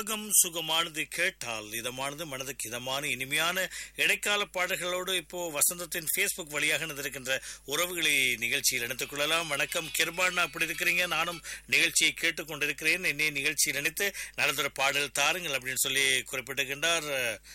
ராகம் சுகமானது கேட்டால் இதமானது மனதுக்கு இதமான இனிமையான இடைக்கால பாடல்களோடு இப்போ வசந்தத்தின் ஃபேஸ்புக் வழியாக நடந்திருக்கின்ற உறவுகளை நிகழ்ச்சியில் இணைத்துக் கொள்ளலாம் வணக்கம் கிருபாண்ணா அப்படி இருக்கிறீங்க நானும் நிகழ்ச்சியை கேட்டுக்கொண்டிருக்கிறேன் என்னை நிகழ்ச்சியில் இணைத்து நடந்துற பாடல் தாருங்கள் அப்படின்னு சொல்லி குறிப்பிட்டிருக்கின்றார்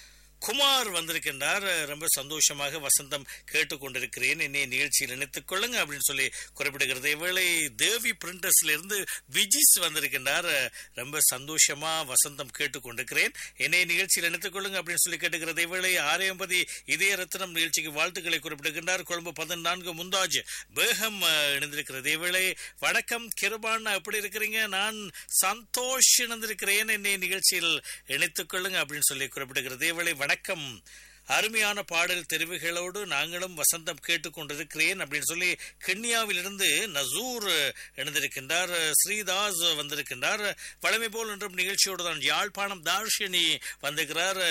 குமார் வந்திருக்கின்றார் ரொம்ப சந்தோஷமாக வசந்தம் கேட்டுக்கொண்டிருக்கிறேன் என்னை நிகழ்ச்சியில் இணைத்துக் கொள்ளுங்க அப்படின்னு சொல்லி குறிப்பிடுகிறது இவ்வேளை தேவி பிரிண்டர்ஸ்ல இருந்து விஜிஸ் வந்திருக்கின்றார் ரொம்ப சந்தோஷமா வசந்தம் கேட்டுக்கொண்டிருக்கிறேன் என்னை நிகழ்ச்சியில் இணைத்துக் கொள்ளுங்க அப்படின்னு சொல்லி கேட்டுக்கிறது இவ்வேளை ஆரையம்பதி இதய ரத்னம் நிகழ்ச்சிக்கு வாழ்த்துக்களை குறிப்பிடுகின்றார் கொழும்பு பதினான்கு முந்தாஜ் பேகம் இணைந்திருக்கிறது இவ்வேளை வணக்கம் கிருபான் எப்படி இருக்கிறீங்க நான் சந்தோஷ் இணைந்திருக்கிறேன் என்னை நிகழ்ச்சியில் இணைத்துக் கொள்ளுங்க அப்படின்னு சொல்லி குறிப்பிடுகிறது இவ்வேளை வணக்கம் அருமையான பாடல் தெரிவுகளோடு நாங்களும் வசந்தம் கேட்டுக்கொண்டிருக்கிறேன் அப்படின்னு சொல்லி கென்யாவிலிருந்து நசூர் இணைந்திருக்கின்றார் ஸ்ரீதாஸ் வந்திருக்கின்றார் வளமை போல் என்றும் நிகழ்ச்சியோடு தான் யாழ்ப்பாணம் தார்ஷினி வந்திருக்கிறார்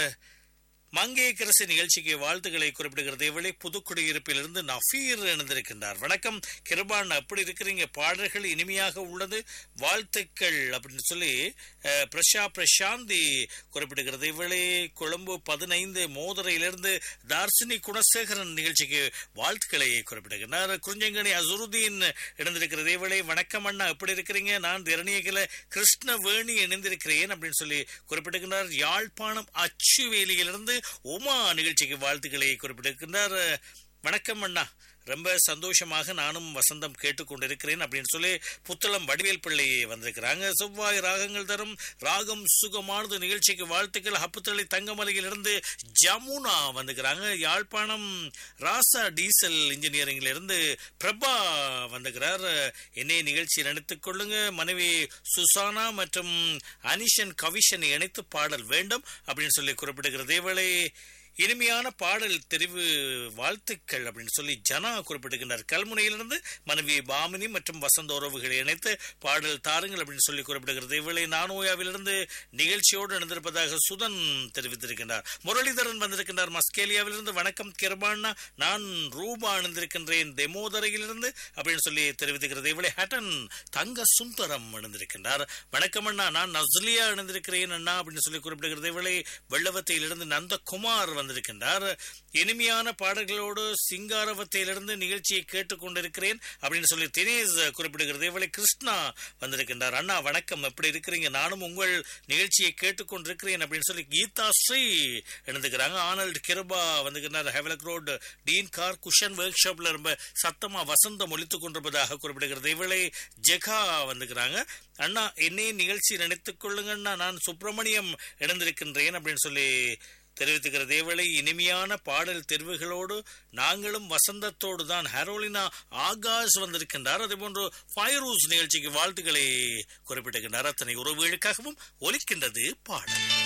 மங்கேக்கரசு நிகழ்ச்சிக்கு வாழ்த்துக்களை குறிப்பிடுகிறது இவளை புதுக்குடியிருப்பிலிருந்து நஃபீர் இணைந்திருக்கின்றார் வணக்கம் கிருபான் அப்படி இருக்கிறீங்க பாடல்கள் இனிமையாக உள்ளது வாழ்த்துக்கள் அப்படின்னு சொல்லி பிரஷா பிரசாந்தி குறிப்பிடுகிறது இவளே கொழும்பு பதினைந்து மோதரையிலிருந்து தார்சினி குணசேகரன் நிகழ்ச்சிக்கு வாழ்த்துக்களை குறிப்பிடுகிறார் குறிஞ்சங்கனி அசுருதீன் இணைந்திருக்கிறது இவளை வணக்கம் அண்ணா எப்படி இருக்கிறீங்க நான் திரணியகில கிருஷ்ணவேணி இணைந்திருக்கிறேன் அப்படின்னு சொல்லி குறிப்பிடுகிறார் யாழ்ப்பாணம் அச்சுவேலியிலிருந்து உமா நிகழ்ச்சிக்கு வாழ்த்துக்களை குறிப்பிட்டிருக்கின்றார் வணக்கம் அண்ணா ரொம்ப சந்தோஷமாக நானும் வசந்தம் கேட்டுக்கொண்டிருக்கிறேன் அப்படின்னு சொல்லி புத்தளம் வடிவேல் பிள்ளை வந்திருக்கிறாங்க செவ்வாய் ராகங்கள் தரும் ராகம் சுகமானது நிகழ்ச்சிக்கு வாழ்த்துக்கள் ஹப்புத்தளி தங்கமலையிலிருந்து ஜமுனா வந்துக்கிறாங்க யாழ்ப்பாணம் ராசா டீசல் இன்ஜினியரிங்ல இருந்து பிரபா வந்துக்கிறார் என்னை நிகழ்ச்சி நினைத்துக் கொள்ளுங்க மனைவி சுசானா மற்றும் அனிஷன் கவிஷன் இணைத்து பாடல் வேண்டும் அப்படின்னு சொல்லி குறிப்பிடுகிறது இதேவேளை இனிமையான பாடல் தெரிவு வாழ்த்துக்கள் அப்படின்னு சொல்லி ஜனா குறிப்பிட்டிருக்கின்றார் கல்முனையிலிருந்து மனைவி பாமினி மற்றும் வசந்த உறவுகளை இணைத்து பாடல் தாருங்கள் அப்படின்னு சொல்லி குறிப்பிடுகிறது இவளை நானோயாவிலிருந்து நிகழ்ச்சியோடு இணைந்திருப்பதாக சுதன் தெரிவித்திருக்கின்றார் முரளிதரன் வந்திருக்கின்றார் மஸ்கேலியாவிலிருந்து வணக்கம் கிருபாண்ணா நான் ரூபா அணிந்திருக்கின்றேன் தெமோதரையிலிருந்து அப்படின்னு சொல்லி தெரிவித்திருக்கிறது இவளை ஹட்டன் தங்க சுந்தரம் அணிந்திருக்கின்றார் வணக்கம் அண்ணா நான் நஸ்லியா அணிந்திருக்கிறேன் அண்ணா அப்படின்னு சொல்லி குறிப்பிடுகிறது இவளை வெள்ளவத்தையிலிருந்து நந்தகுமார் வந்திருக்கின்றார் இனிமையான பாடல்களோடு சிங்காரவத்தையிலிருந்து நிகழ்ச்சியை கேட்டுக்கொண்டிருக்கிறேன் அப்படின்னு சொல்லி தினேஷ் குறிப்பிடுகிறது இவளை கிருஷ்ணா வந்திருக்கின்றார் அண்ணா வணக்கம் எப்படி இருக்கிறீங்க நானும் உங்கள் நிகழ்ச்சியை கேட்டுக்கொண்டிருக்கிறேன் அப்படின்னு சொல்லி கீதா ஸ்ரீ எழுந்துக்கிறாங்க ஆனல்ட் கிருபா வந்துக்கிறார் Havelock road Dean car cushion ஒர்க் ஷாப்ல ரொம்ப சத்தமா வசந்தம் ஒழித்துக் கொண்டிருப்பதாக குறிப்பிடுகிறது இவளை ஜெகா வந்துக்கிறாங்க அண்ணா என்னை நிகழ்ச்சி நினைத்துக் கொள்ளுங்கண்ணா நான் சுப்பிரமணியம் இணைந்திருக்கின்றேன் அப்படின்னு சொல்லி தெரிவித்துக்கிற தேவலை இனிமையான பாடல் தெரிவுகளோடு நாங்களும் வசந்தத்தோடு தான் ஹரோலினா ஆகாஷ் வந்திருக்கின்றார் அதே போன்று ஃபைரூஸ் நிகழ்ச்சிக்கு வாழ்த்துக்களை குறிப்பிட்டிருக்கின்றார் அத்தனை உறவுகளுக்காகவும் ஒலிக்கின்றது பாடல்